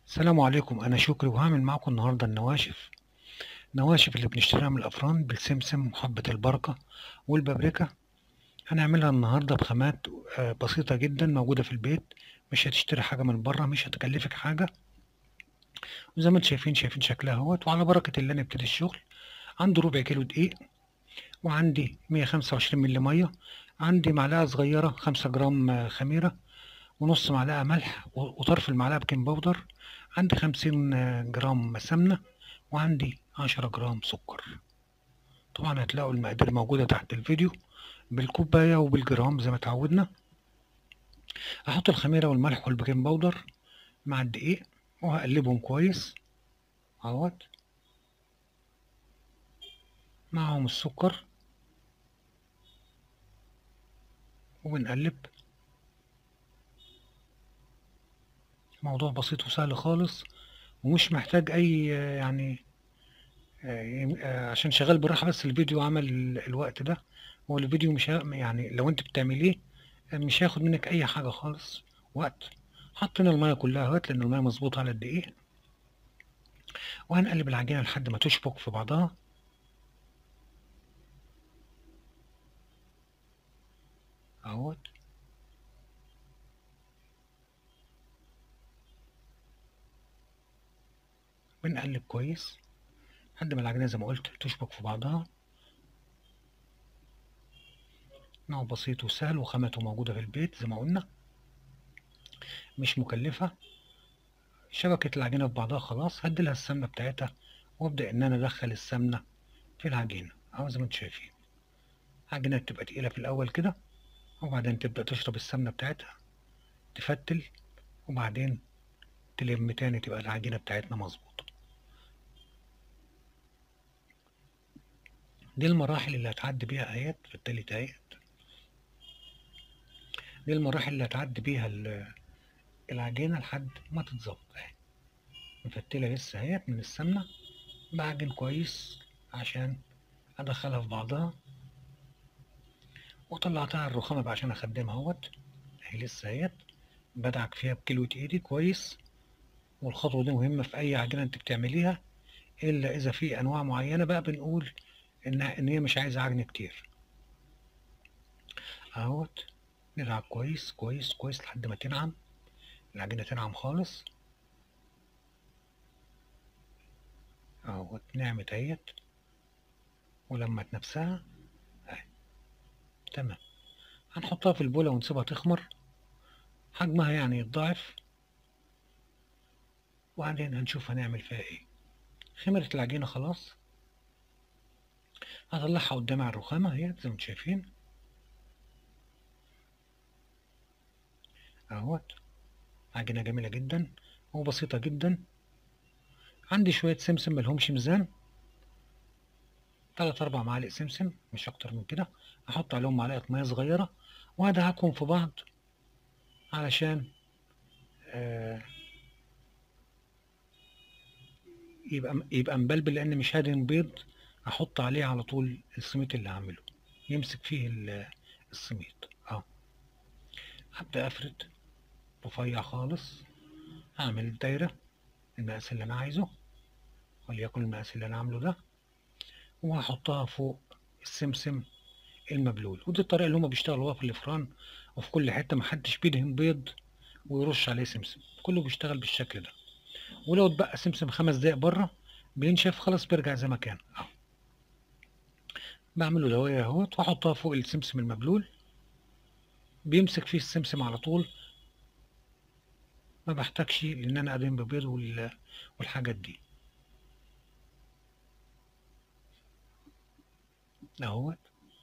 السلام عليكم أنا شكري وهعمل معاكم النهاردة النواشف النواشف اللي بنشتريها من الأفران بالسمسم وحبة البركة والبابريكا هنعملها النهاردة بخامات آه، بسيطة جدا موجودة في البيت مش هتشتري حاجة من بره مش هتكلفك حاجة وزي ما انتم شايفين شايفين شكلها اهوت وعلى بركة الله نبتدي الشغل عندي ربع كيلو دقيق وعندي 125 مللي مية عندي معلقة صغيرة 5 جرام آه، خميرة ونص معلقة ملح و- وطرف المعلقة بيكنج باودر عندي 50 جرام سمنة وعندي 10 جرام سكر طبعا هتلاقوا المقادير موجودة تحت الفيديو بالكوباية وبالجرام زي ما اتعودنا هحط الخميرة والملح والبيكنج باودر مع الدقيق وهقلبهم كويس اهوت معهم السكر وبنقلب موضوع بسيط وسهل خالص ومش محتاج اي آه، يعني آه، يم- آه، عشان شغال بالراحة بس الفيديو عمل ال- الوقت ده هو الفيديو مش ه- يعني لو انت بتعمليه آه، مش هياخد منك اي حاجة خالص وقت حطينا المية كلها اهوت لان المية مظبوطة على الدقيق وهنقلب العجينة لحد ما تشبك في بعضها اهوت بنقلب كويس لحد ما العجينة زي ما قلت تشبك في بعضها نوع بسيط وسهل وخامته موجودة في البيت زي ما قلنا مش مكلفة شبكة العجينة في بعضها خلاص هديلها السمنة بتاعتها وابدأ ان انا ادخل السمنة في العجينة اهو زي ما انتم شايفين العجينة بتبقى تقيلة في الاول كده وبعدين تبدأ تشرب السمنة بتاعتها تفتل وبعدين تلم تاني تبقى العجينة بتاعتنا مظبوطة دي المراحل اللي هتعدي بيها اهيت في التالت اهيت دي المراحل اللي هتعدي بيها ال- العجينة لحد ما تتظبط اهي مفتلة لسه اهيت من السمنة بعجن كويس عشان ادخلها في بعضها وطلعتها على الرخامة بقى عشان اخدمها اهوت اهي لسه اهيت بدعك فيها بكلوة ايدي كويس والخطوة دي مهمة في اي عجينة انت بتعمليها الا اذا في انواع معينة بقى بنقول انها ان هي مش عايزة عجن كتير اهوت ندعك كويس كويس كويس لحد ما تنعم العجينة تنعم خالص اهوت نعمت اهيت ولمت نفسها اهي تمام هنحطها في البولة ونسيبها تخمر حجمها يعني يتضاعف وبعدين هنشوف هنعمل فيها ايه خمرت العجينة خلاص هطلعها قدامي على الرخامة اهي زي ما انتم شايفين اهوت عجينة جميلة جدا وبسيطة جدا عندي شوية سمسم ملهمش ميزان تلات أربع معالق سمسم مش أكتر من كده أحط عليهم معلقة مية صغيرة وأدعكهم في بعض علشان آه يبقى يبقى مبلبل لأن مش هادن بيض أحط عليه على طول السميط اللي هعمله يمسك فيه ال- السميط أهو هبدأ أفرد رفيع خالص هعمل دايرة المقاس اللي أنا عايزه وليكن المقاس اللي أنا عامله ده وهحطها فوق السمسم المبلول ودي الطريقة اللي هما بيشتغلوا بيها في الفران وفي كل حتة محدش بيدهن بيض ويرش عليه سمسم كله بيشتغل بالشكل ده ولو اتبقى سمسم خمس دقايق بره بينشف خلاص بيرجع زي ما كان اهو بعمله دواير اهوت واحطها فوق السمسم المبلول بيمسك فيه السمسم على طول ما بحتاجش ان انا ادهن ببيض وال- والحاجات دي اهوت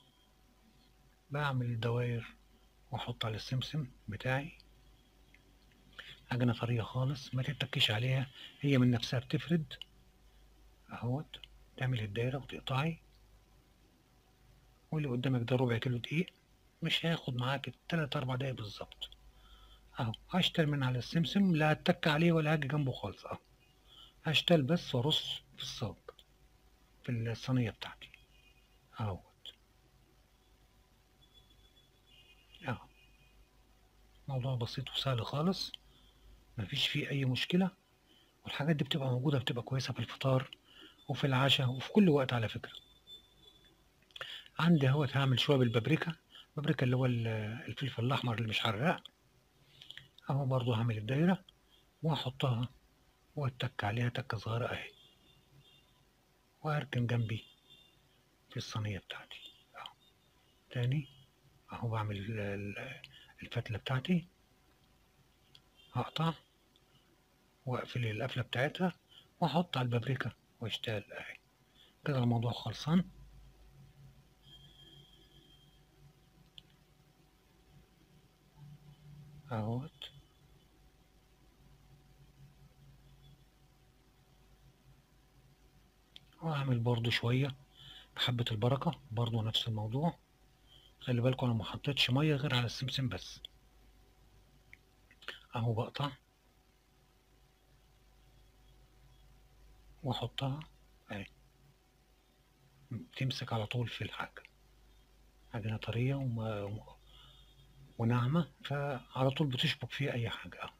بعمل دواير واحط على السمسم بتاعي عجينة طرية خالص ما تتكيش عليها هي من نفسها بتفرد اهوت تعمل الدايرة وتقطعي واللي قدامك ده ربع كيلو دقيق مش هياخد معاك تلات أربع دقايق بالظبط اهو هشتغل من على السمسم لا هتك عليه ولا هاجي جنبه خالص اهو هشتغل بس وارص في الصاج في الصينية بتاعتي اهوت اهو موضوع بسيط وسهل خالص مفيش فيه أي مشكلة والحاجات دي بتبقى موجودة بتبقى كويسة في الفطار وفي العشاء وفي كل وقت على فكرة عندي اهوت هعمل شوية بالبابريكا البابريكا اللي هو ال- الفلفل الأحمر اللي مش حراق اهو برضو هعمل الدايرة وهحطها واتك عليها تكة صغيرة اهي وهركن جنبي في الصينية بتاعتي اهو تاني اهو بعمل ال- ال- الفتلة بتاعتي هقطع واقفل القفلة بتاعتها واحط على البابريكا واشتغل اهي كده الموضوع خلصان اهوت واعمل برضو شوية بحبة البركة برضو نفس الموضوع خلي بالكم انا ما حطيتش مية غير على السمسم بس اهو بقطع واحطها اهي تمسك على طول في الحاجة عجينة طرية وما وناعمة فعلى طول بتشبك فيها أي حاجة أهو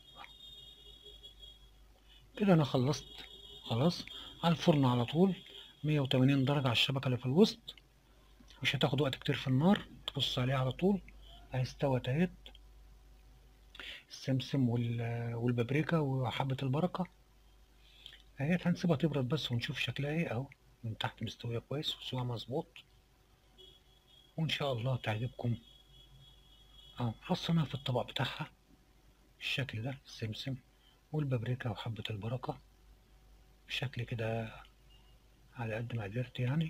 كده أنا خلصت خلاص على الفرن على طول 180 درجة على الشبكة اللي في الوسط مش هتاخد وقت كتير في النار تبص عليها على طول اهي استوت اهيت السمسم وال- والبابريكا وحبة البركة اهيت هنسيبها تبرد بس ونشوف شكلها ايه اهو من تحت مستوية كويس وسواها مظبوط وان شاء الله تعجبكم اهو حصناها في الطبق بتاعها بالشكل ده السمسم والبابريكا وحبة البركة بشكل كده على قد ما قدرت يعني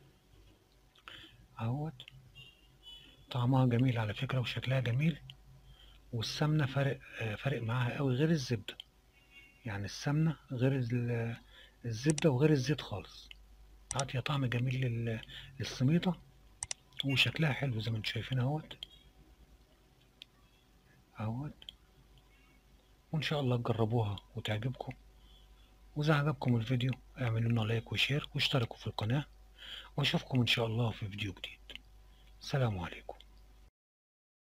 اهوت طعمها جميل على فكرة وشكلها جميل والسمنة فارق آه، فارق معاها قوي غير الزبدة يعني السمنة غير ال- الزبدة وغير الزيت خالص عاطية طعم جميل لل- للسميطة وشكلها حلو زي ما انتم شايفين اهوت اهوت وان شاء الله تجربوها وتعجبكم واذا عجبكم الفيديو اعملوا لنا لايك وشير واشتركوا في القناة واشوفكم ان شاء الله في فيديو جديد سلام عليكم